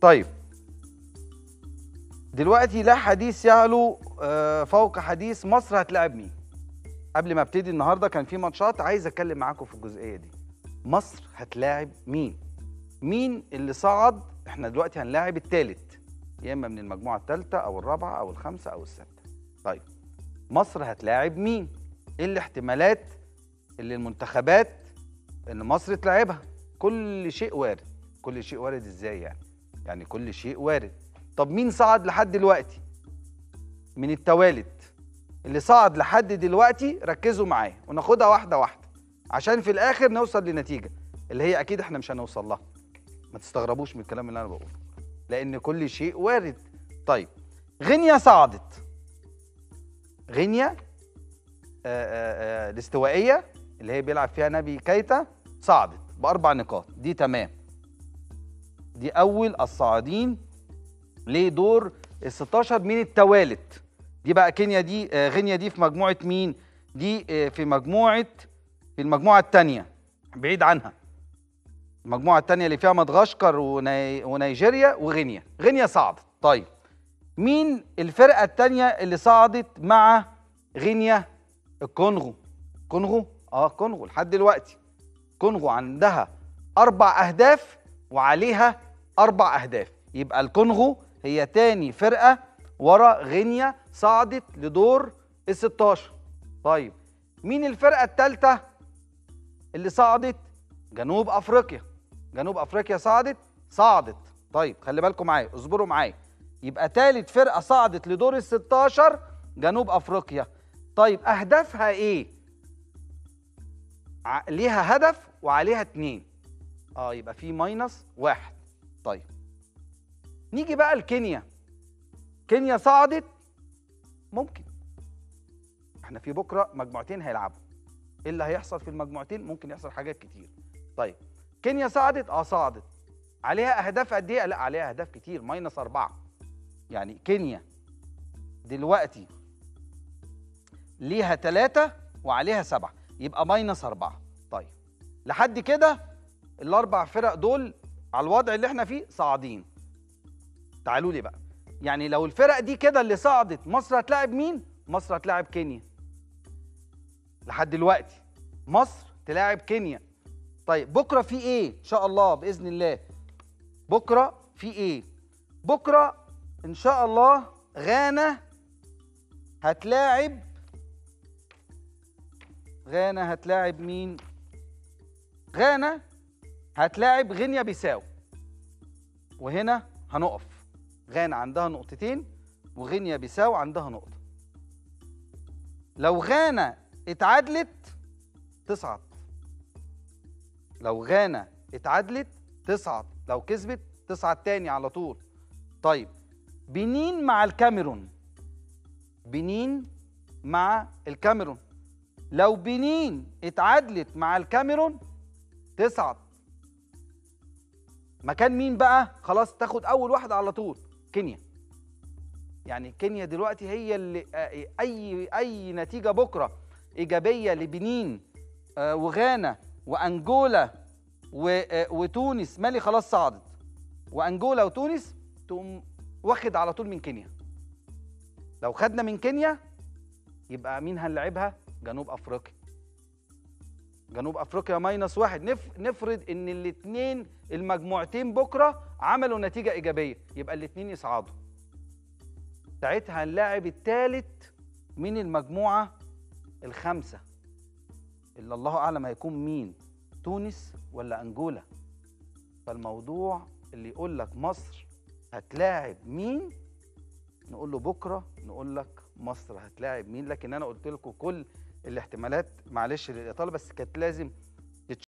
طيب دلوقتي لا حديث يعلو آه، فوق حديث مصر هتلاعب مين قبل ما ابتدي النهارده كان في ماتشات عايز اتكلم معاكم في الجزئيه دي مصر هتلاعب مين مين اللي صعد احنا دلوقتي هنلاعب الثالث يا اما من المجموعه الثالثه او الرابعه او الخامسه او السادسه طيب مصر هتلاعب مين ايه الاحتمالات اللي المنتخبات ان مصر تلعبها كل شيء وارد كل شيء وارد ازاي يعني يعني كل شيء وارد طب مين صعد لحد دلوقتي من التوالد اللي صعد لحد دلوقتي ركزوا معايا وناخدها واحده واحده عشان في الاخر نوصل لنتيجه اللي هي اكيد احنا مش هنوصل لها ما تستغربوش من الكلام اللي انا بقوله لان كل شيء وارد طيب غينيا صعدت غينيا آه، آه، آه، الاستوائيه اللي هي بيلعب فيها نبي كيتا صعدت باربع نقاط دي تمام دي اول الصاعدين لدور ال 16 من التوالت دي بقى كينيا دي آه، غينيا دي في مجموعه مين دي آه، في مجموعه في المجموعه الثانيه بعيد عنها المجموعه الثانيه اللي فيها مدغشقر وني... ونيجيريا وغينيا غينيا صعدت طيب مين الفرقه الثانيه اللي صعدت مع غينيا الكونغو كونغو اه كونغو لحد دلوقتي كونغو عندها اربع اهداف وعليها اربع اهداف يبقى الكونغو هي تاني فرقه ورا غينيا صعدت لدور ال 16 طيب مين الفرقه الثالثه اللي صعدت جنوب افريقيا جنوب افريقيا صعدت صعدت طيب خلي بالكم معايا اصبروا معايا يبقى ثالث فرقه صعدت لدور ال 16 جنوب افريقيا طيب اهدافها ايه ع- ليها هدف وعليها اتنين اه يبقى في ماينس واحد طيب نيجي بقى لكينيا كينيا صعدت ممكن احنا في بكره مجموعتين هيلعبوا ايه اللي هيحصل في المجموعتين ممكن يحصل حاجات كتير طيب كينيا صعدت اه صعدت عليها اهداف قد ايه لا عليها اهداف كتير ماينس اربعه يعني كينيا دلوقتي ليها ثلاثة وعليها سبعة يبقى ماينس أربعة طيب لحد كده الأربع فرق دول على الوضع اللي احنا فيه صاعدين تعالوا لي بقى يعني لو الفرق دي كده اللي صعدت مصر هتلاعب مين؟ مصر هتلاعب كينيا لحد دلوقتي مصر تلاعب كينيا طيب بكرة في ايه؟ إن شاء الله بإذن الله بكرة في ايه؟ بكرة إن شاء الله غانا هتلاعب غانا هتلاعب مين؟ غانا هتلاعب غينيا بيساو وهنا هنقف غانا عندها نقطتين وغينيا بيساو عندها نقطة لو غانا اتعادلت تصعد لو غانا اتعادلت تصعد لو كسبت تصعد تاني على طول طيب بنين مع الكاميرون بنين مع الكاميرون لو بنين اتعادلت مع الكاميرون تصعد مكان مين بقى خلاص تاخد اول واحده على طول كينيا يعني كينيا دلوقتي هي اللي آه، اي اي نتيجه بكره ايجابيه لبنين آه، وغانا وانجولا و- آه، وتونس مالي خلاص صعدت وانجولا وتونس تقوم واخد على طول من كينيا لو خدنا من كينيا يبقى مين هنلعبها جنوب افريقيا جنوب افريقيا ماينس واحد نف... نفرض ان الاثنين المجموعتين بكره عملوا نتيجه ايجابيه يبقى الاثنين يصعدوا ساعتها هنلاعب الثالث من المجموعه الخامسه اللي الله اعلم هيكون مين تونس ولا انجولا فالموضوع اللي يقول لك مصر هتلاعب مين نقول له بكره نقول لك مصر هتلاعب مين لكن انا قلت لكم كل الاحتمالات معلش للاطاله بس كانت لازم